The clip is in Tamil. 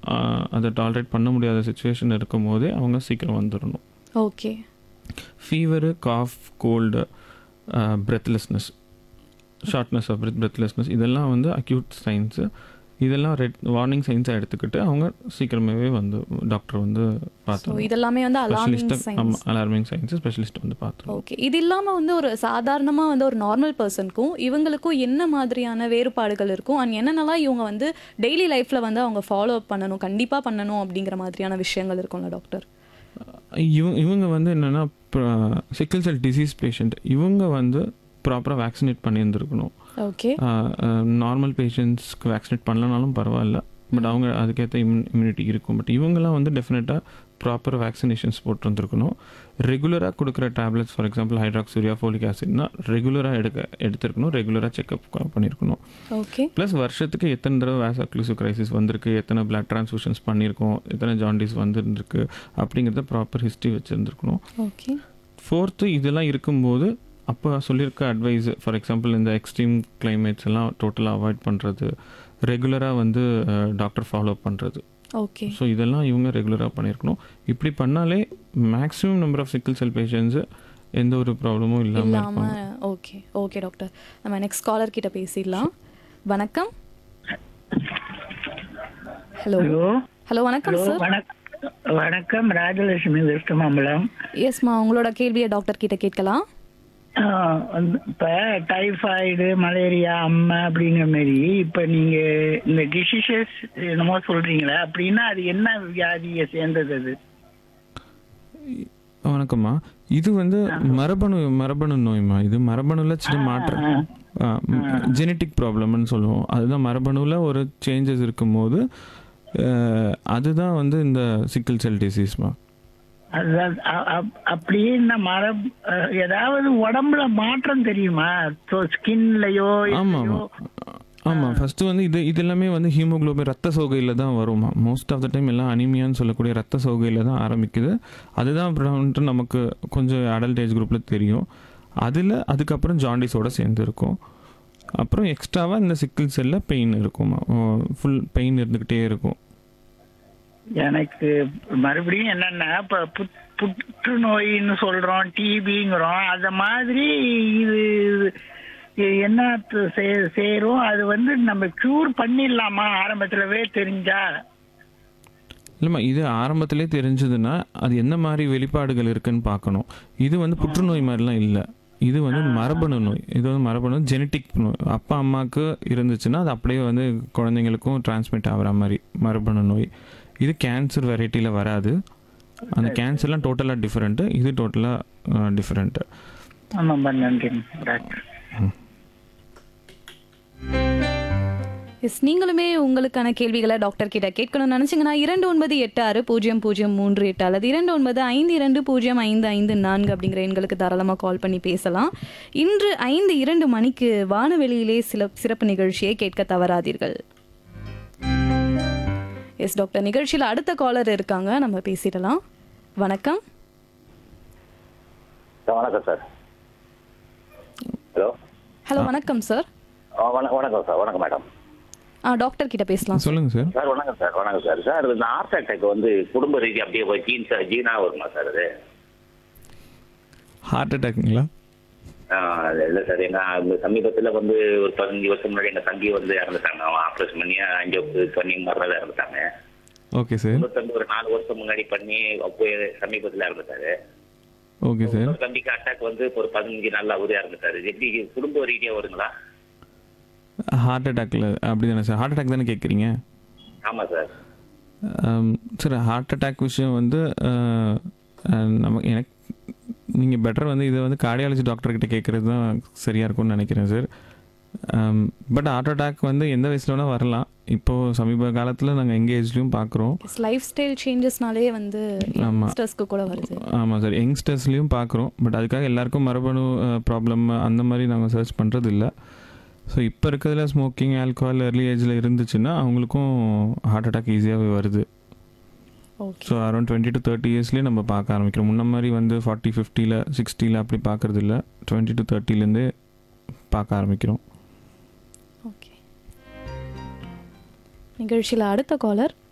அதை டாலரேட் பண்ண முடியாத சுச்சுவேஷன் இருக்கும் போதே அவங்க சீக்கிரம் வந்துடணும் okay fever cough cold breathlessness shortness of breath breathlessness இதெல்லாம் வந்து அக்யூட் சைன்ஸு இதெல்லாம் ரெட் வார்னிங் சைன்ஸாக எடுத்துக்கிட்டு அவங்க சீக்கிரமாகவே வந்து டாக்டர் வந்து ஸோ பார்த்தோம் இதெல்லாமே வந்து அலார்மிங் ஸ்பெஷலிஸ்ட் சைன்ஸ் ஆமாம் அலார்மிங் சைன்ஸு ஸ்பெஷலிஸ்ட் வந்து பார்த்தோம் ஓகே இது இல்லாமல் வந்து ஒரு சாதாரணமாக வந்து ஒரு நார்மல் பர்சனுக்கும் இவங்களுக்கும் என்ன மாதிரியான வேறுபாடுகள் இருக்கும் அண்ட் என்னென்னலாம் இவங்க வந்து டெய்லி லைஃப்பில் வந்து அவங்க ஃபாலோ அப் பண்ணணும் கண்டிப்பாக பண்ணணும் அப்படிங்கிற மாதிரியான விஷயங்கள் இருக்கும்ல டாக்டர் இவங்க இவங்க வந்து என்னென்னா சிக்கிள் செல் டிசீஸ் பேஷண்ட் இவங்க வந்து ப்ராப்பராக வேக்சினேட் பண்ணியிருந்துருக்கணும் ஓகே நார்மல் பேஷண்ட்ஸ்க்கு வேக்சினேட் பண்ணலனாலும் பரவாயில்ல பட் அவங்க அதுக்கேற்ற இம்யூ இம்யூனிட்டி இருக்கும் பட் இவங்கெல்லாம் வந்து டெஃபினட்டாக ப்ராப்பர் வேக்சினேஷன்ஸ் போட்டிருந்துருக்கணும் ரெகுலராக கொடுக்குற tablets for example hydroxyurea folic ஆசிட்னா ரெகுலராக எடுக்க எடுத்திருக்கணும் ரெகுலராக செக்அப் பண்ணியிருக்கணும் ஓகே ப்ளஸ் வருஷத்துக்கு எத்தனை தடவை வேசாக்ளூசிவ் கிரைசிஸ் வந்திருக்கு எத்தனை பிளட் ட்ரான்ஸ்ஃபியூஷன்ஸ் பண்ணியிருக்கோம் எத்தனை ஜாண்டிஸ் வந்துருக்கு அப்படிங்கிறத ப்ராப்பர் ஹிஸ்ட்ரி வச்சுருந்துருக்கணும் ஓகே ஃபோர்த்து இதெல்லாம் இருக்கும்போது அப்போ சொல்லியிருக்க அட்வைஸ் ஃபார் எக்ஸாம்பிள் இந்த எக்ஸ்ட்ரீம் கிளைமேட்ஸ் எல்லாம் டோட்டலாக அவாய்ட் பண்ணுறது ரெகுலராக வந்து டாக்டர் ஃபாலோ பண்ணுறது ஓகே ஸோ இதெல்லாம் இவங்க ரெகுலராக பண்ணியிருக்கணும் இப்படி பண்ணாலே maximum number of sickle cell patients எந்த ஒரு ப்ராப்ளமும் இல்லாமல் இல்லாமல் இருப்பாங்க ஓகே ஓகே டாக்டர் நம்ம நெக்ஸ்ட் காலர் கிட்ட பேசிடலாம் வணக்கம் ஹலோ ஹலோ ஹலோ வணக்கம் ஹலோ சார் வணக்கம் வணக்கம் ராஜலட்சுமி வெஸ்ட் மாம்பலம் எஸ்மா உங்களோட கேள்வியை டாக்டர் கிட்ட கேட்கலாம் ஆ, வந்து இப்ப டைஃபாய்டு மலேரியா அம்மை அப்படிங்கிற மாதிரி இப்ப நீங்க இந்த டிசீசஸ் என்னமோ சொல்றீங்களா அப்படின்னா அது என்ன வியாதியை சேர்ந்தது அது வணக்கம்மா இது வந்து மரபணு மரபணு நோய்மா இது மரபணுல சின்ன மாற்றம் ஜெனட்டிக் ப்ராப்ளம்னு சொல்லுவோம் அதுதான் மரபணுவில் ஒரு சேஞ்சஸ் இருக்கும்போது அஹ், அதுதான் வந்து இந்த சிக்கிள் செல் டிசீஸ்மா அதுதான் அ- அ- அப்படியே இந்த மரம் அஹ், ஏதாவது உடம்புல மாற்றம் தெரியுமா ஸ்கின்லயோ ஆமாம் ஆமாம் ஆமாம் ஃபஸ்ட்டு வந்து இது இது எல்லாமே வந்து ஹீமோகுளோபின் ரத்த சோகையில் தான் வருமா மோஸ்ட் ஆஃப் த டைம் எல்லாம் அனிமியான்னு சொல்லக்கூடிய ரத்த சோகையில் தான் ஆரம்பிக்குது அதுதான் அப்புறம் வந்துட்டு நமக்கு கொஞ்சம் அடல்ட் ஏஜ் குரூப்பில் தெரியும் அதில் அதுக்கப்புறம் ஜாண்டிஸோட சேர்ந்து இருக்கும் அப்புறம் எக்ஸ்ட்ராவாக இந்த சிக்கிள் செல்லில் பெயின் இருக்குமா ஃபுல் பெயின் இருந்துக்கிட்டே இருக்கும் எனக்கு மறுபடியும் என்னன்னா இப்ப புத்- புற்றுநோயின்னு சொல்றோம் டிபிங்கிறோம் அந்த மாதிரி இது இது என்ன த- சே- சேரும் அது வந்து நம்ம க்யூர் பண்ணிடலாமா ஆரம்பத்திலவே தெரிஞ்சா இல்லைம்மா இது ஆரம்பத்திலே தெரிஞ்சதுன்னா அது என்ன மாதிரி வெளிப்பாடுகள் இருக்குன்னு பார்க்கணும் இது வந்து புற்றுநோய் மாதிரிலாம் இல்லை இது வந்து மரபணு நோய் இது வந்து மரபணு ஜெனட்டிக் நோய் அப்பா அம்மாவுக்கு இருந்துச்சுன்னா அது அப்படியே வந்து குழந்தைங்களுக்கும் டிரான்ஸ்மிட் ஆகிற மாதிரி மரபணு நோய் இது கேன்சர் வெரைட்டியில் வராது அந்த கேன்சர்லாம் டோட்டலாக டிஃப்ரெண்ட்டு இது டோட்டலாக டிஃப்ரெண்ட்டு ரொம்ப நன்றி டாக்டர் எஸ் நீங்களுமே உங்களுக்கான கேள்விகளை டாக்டர் கிட்ட கேட்கணும்னு நினைச்சீங்கன்னா இரண்டு ஒன்பது எட்டு ஆறு பூஜ்ஜியம் பூஜ்ஜியம் மூன்று எட்டு அல்லது இரண்டு ஒன்பது ஐந்து இரண்டு பூஜ்ஜியம் ஐந்து ஐந்து நான்கு அப்படிங்கிற எண்களுக்கு தாராளமாக கால் பண்ணி பேசலாம் இன்று ஐந்து இரண்டு மணிக்கு வானவெளியிலே சில சிறப்பு நிகழ்ச்சியை கேட்க தவறாதீர்கள் எஸ் டாக்டர் நிகழ்ச்சியில் அடுத்த காலர் இருக்காங்க நம்ம பேசிடலாம் வணக்கம் சார் வணக்கம் சார் ஹலோ ஹலோ வணக்கம் சார் ஆ, வண- வணக்கம் சார் வணக்கம் மேடம் ஆ டாக்டர் கிட்ட பேசலாம் சொல்லுங்கள் சார் சார் வணக்கம் சார் வணக்கம் சார் சார் இந்த ஹார்ட் அட்டாக் வந்து குடும்ப ரீதியாக அப்படியே போய் ஜீன் சார் ஜீனா வருமா சார் அது ஹார்ட் அட்டாக்குங்களா ஆ, அது இல்லை சார் எங்கள் சமீபத்தில் வந்து ஒரு பதினஞ்சு வருஷம் முன்னாடி எங்கள் தம்பி வந்து இறந்துட்டாங்க அவன் ஆப்ரேஷன் பண்ணி அஞ்சு பண்ணி மறுநாள் இறந்துட்டாங்க ஓகே சார் இன்னொரு தம்பி ஒரு நாலு வருஷம் முன்னாடி பண்ணி அப்போ சமீபத்தில் இறந்துட்டாரு ஓகே சார் இன்னொரு தம்பிக்கு அட்டாக் வந்து இப்போ ஒரு பதினஞ்சு நாள் அவரே இறந்துட்டாரு இது எப்படி குடும்ப ரீதியாக வருங்களா ஹார்ட் அட்டாக்ல அப்படி தானே சார் ஹார்ட் அட்டாக் தானே கேட்குறீங்க ஆமாம் சார் சார் ஹார்ட் அட்டாக் விஷயம் வந்து அஹ், அஹ், நம்ம எனக்கு நீங்கள் பெட்டர் வந்து இதை வந்து கார்டியாலஜி டாக்டர்கிட்ட கேட்குறது தான் சரியாக இருக்கும்னு நினைக்கிறேன் சார் பட் ஹார்ட் அட்டாக் வந்து எந்த வயசில் வேணால் வரலாம் இப்போது சமீப காலத்தில் நாங்கள் எங்கள் ஏஜ்லேயும் பார்க்குறோம் எஸ் லைஃப் ஸ்டைல் சேஞ்சஸ்னாலே வந்து ஆமா. யங்ஸ்டர்ஸ்க்கு கூட வருது ஆமாம் சார் யங்ஸ்டர்ஸ்லேயும் பார்க்குறோம் பட் அதுக்காக எல்லாருக்கும் மரபணு ப்ராப்ளம் அந்த மாதிரி நாங்கள் சர்ச் பண்ணுறது இல்லை ஸோ இப்போ இருக்கிறதுல ஸ்மோக்கிங் ஆல்கஹால் early ஏஜில் இருந்துச்சுன்னா அவங்களுக்கும் ஹார்ட் அட்டாக் ஈஸியாகவே வருது okay so around twenty to thirty இயர்ஸ்லேயே நம்ம பார்க்க ஆரம்பிக்கிறோம் முன்ன மாதிரி வந்து ஃபார்ட்டி ஃபிஃப்டியில் சிக்ஸ்டியில் அப்படி பார்க்கறது இல்லை டுவெண்ட்டி டு தேர்ட்டிலேருந்தே பார்க்க ஆரம்பிக்கிறோம் ஓகே நிகழ்ச்சியில் அடுத்த காலர்